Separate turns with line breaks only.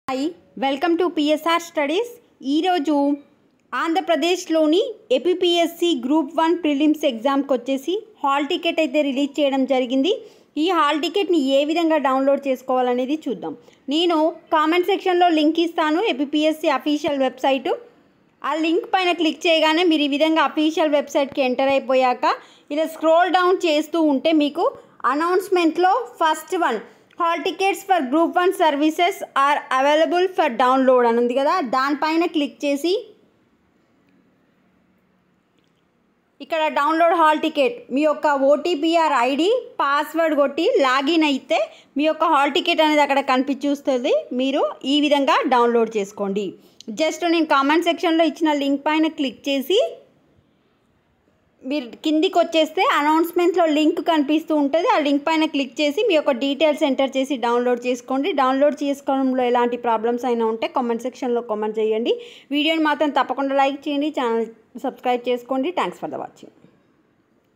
hi welcome to PSR studies ఈరోజు ఆంధ్రప్రదేశ్లోని APSC group one prelims ఎగ్జామ్కి వచ్చేసి హాల్ టికెట్ అయితే రిలీజ్ చేయడం జరిగింది ఈ హాల్ టికెట్ని ఏ విధంగా డౌన్లోడ్ చేసుకోవాలనేది చూద్దాం నేను కామెంట్ సెక్షన్లో లింక్ ఇస్తాను ఏపీఎస్సి అఫీషియల్ వెబ్సైటు ఆ లింక్ పైన క్లిక్ చేయగానే మీరు ఈ విధంగా అఫీషియల్ వెబ్సైట్కి ఎంటర్ అయిపోయాక ఇలా స్క్రోల్ డౌన్ చేస్తూ ఉంటే మీకు అనౌన్స్మెంట్లో first one hall tickets for group one services are available for download అని ఉంది కదా దానిపైన క్లిక్ చేసి ఇక్కడ డౌన్లోడ్ హాల్ టికెట్ మీ యొక్క ఓటీపీఆర్ ఐడి పాస్వర్డ్ కొట్టి లాగిన్ అయితే మీ యొక్క హాల్ టికెట్ అనేది అక్కడ కనిపించుస్తుంది మీరు ఈ విధంగా డౌన్లోడ్ చేసుకోండి జస్ట్ నేను కామెంట్ సెక్షన్లో ఇచ్చిన లింక్ పైన క్లిక్ చేసి మీరు కిందికి వచ్చేస్తే అనౌన్స్మెంట్లో లింక్ కనిపిస్తూ ఉంటుంది ఆ లింక్ పైన క్లిక్ చేసి మీ యొక్క డీటెయిల్స్ ఎంటర్ చేసి డౌన్లోడ్ చేసుకోండి డౌన్లోడ్ చేసుకోవడంలో ఎలాంటి ప్రాబ్లమ్స్ అయినా ఉంటే కామెంట్ సెక్షన్లో కామెంట్ చేయండి వీడియోని మాత్రం తప్పకుండా లైక్ చేయండి ఛానల్ సబ్స్క్రైబ్ చేసుకోండి థ్యాంక్స్ ఫర్ ద వాచింగ్